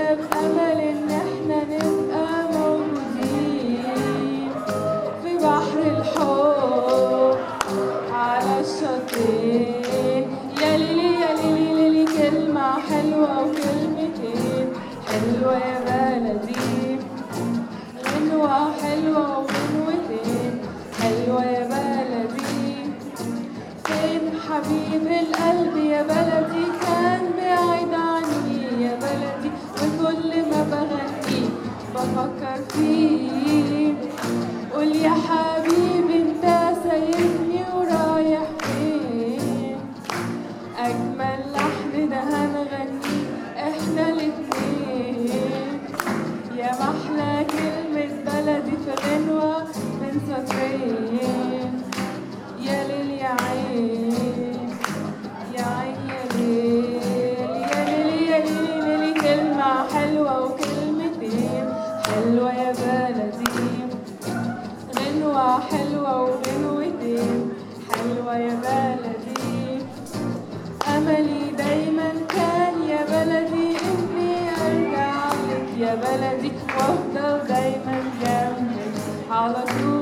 بأمل إن إحنا نبقى موجودين في بحر الحب على الشطين يا ليلي يا ليلي ليلي كلمة حلوة وكلمتين حلوة يا بلدي غنوة حلوة وغنوتين حلوة يا بلدي فين حبيب القلب يا بلدي كان بعيد عني يا بلدي وكل ما بغني بفكر فيه قول يا حبيبي انت سايبني ورايح فين اجمل لحن ده هنغني احنا الاتنين يا محلى كلمة بلدي في غنوة من سطرين يا ليل يا عين يا عين يا ليل يا ليل يا ليل ليلي كلمة حلوة وكلمتين حلوة يا بلدي غنوة حلوة وغنوتين حلوة يا بلدي أملي دايما كان يا بلدي إني أرجع لك يا بلدي وأفضل دايما جنبك على طول